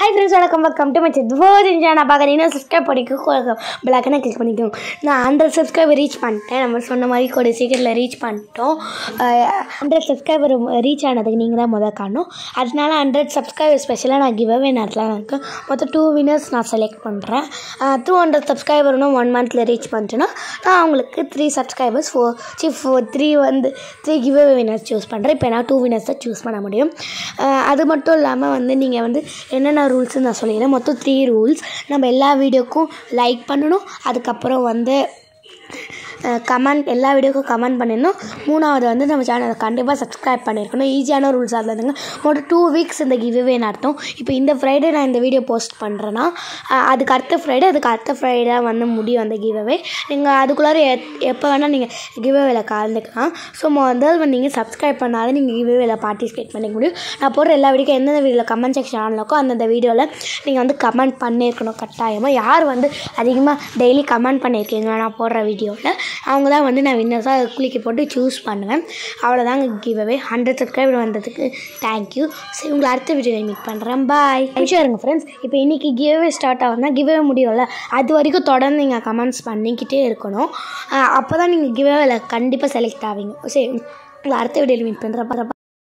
hi friends வணக்கம் welcome to my சித்வோதிஞ்சா நான் பார்க்குறீங்கன்னா சப்ஸ்கிரைப் பண்ணிக்கோ பிளாக்கனை கிளிக் பண்ணிக்கோங்க நான் ஹண்ட்ரட் சப்ஸ்கிரைபர் ரீச் பண்ணிட்டேன் நம்ம சொன்ன மாதிரி கூட சீக்கிரத்தில் ரீச் பண்ணிட்டோம் ஹண்ட்ரட் சப்ஸ்கிரைபர் ரீச் ஆனதுக்கு நீங்கள் தான் முதல் காணும் அதனால ஹண்ட்ரட் சப்ஸ்கிரைபர் ஸ்பெஷலாக நான் கிவ்அவே நடத்தலாம் இருக்கேன் மொத்தம் டூ வினர்ஸ் நான் செலக்ட் பண்ணுறேன் டூ ஹண்ட்ரட் சப்ஸ்கிரைபர்னு ஒன் மந்தில் ரீச் பண்ணிட்டேன்னா நான் அவங்களுக்கு three subscribers four C four three வந்து த்ரீ கிவ்அவே வினர்ஸ் சூஸ் பண்ணுறேன் இப்போ நான் டூ வினர்ஸ் தான் சூஸ் பண்ண முடியும் அஹ் அது மட்டும் இல்லாமல் வந்து நீங்கள் வந்து என்னென்ன ரூல்ஸ்னு நான் சொல்லிடுறேன் மொத்தம் த்ரீ ரூல்ஸ் நம்ம எல்லா வீடியோக்கும் லைக் பண்ணணும் அதுக்கப்புறம் வந்து கமெண்ட் எல்லா வீடியோக்கும் கமெண்ட் பண்ணிடணும் மூணாவது வந்து நம்ம சேனலை கண்டிப்பாக சப்ஸ்கிரைப் பண்ணியிருக்கணும் ஈஸியான ரூல்ஸ் இருந்ததுங்க மொத்தம் டூ வீக்ஸ் இந்த கிவ்வே நடத்தும் இப்போ இந்த ஃப்ரைடே நான் இந்த வீடியோ போஸ்ட் பண்ணுறேன்னா அஹ் அதுக்கு அடுத்த ஃப்ரைடே அதுக்கு அடுத்த ஃப்ரைடே வந்து முடியும் அந்த கிவ்வே நீங்கள் அதுக்குள்ளார எப் எப்போ வேணால் நீங்கள் கிவ்வேல கலந்துக்கலாம் ஸோ முதல் நீங்கள் சப்ஸ்கிரைப் பண்ணாலும் நீங்கள் கிவ்வேல பார்ட்டிசிபேட் பண்ணிக்க முடியும் நான் போடுற எல்லா வீடியோக்கும் எந்தெந்த வீடியோவில் கமெண்ட் செக்ஷன் ஆன் இருக்கோ அந்தந்த வீடியோவில் நீங்கள் வந்து கமெண்ட் பண்ணியிருக்கணும் கட்டாயமாக யார் வந்து அதிகமாக டெய்லி கமெண்ட் பண்ணியிருக்கீங்க நான் போடுற வீடியோவில் அவங்க தான் வந்து நான் வின்னர்ஸாக குளிக்க போட்டு சூஸ் பண்ணுவேன் அவ்வளோதாங்க கிவ்அவே ஹண்ட்ரட் சப்ஸ்கிரைபர் வந்ததுக்கு தேங்க்யூ சரி உங்களை அடுத்த வீடியோவில் மீட் பண்ணுறேன் பாய் இருங்க ஃப்ரெண்ட்ஸ் இப்போ இன்றைக்கி கிவ்அவே ஸ்டார்ட் ஆகுதுன்னா கிவ்அவே முடியும்ல அது வரைக்கும் தொடர்ந்து நீங்கள் கமெண்ட்ஸ் பண்ணிக்கிட்டே இருக்கணும் அப்போ தான் நீங்கள் கிவ்அவேல கண்டிப்பாக செலக்ட் ஆவீங்க சரி உங்களை அடுத்த வீடியோவில் மீட் பண்ணுறேன்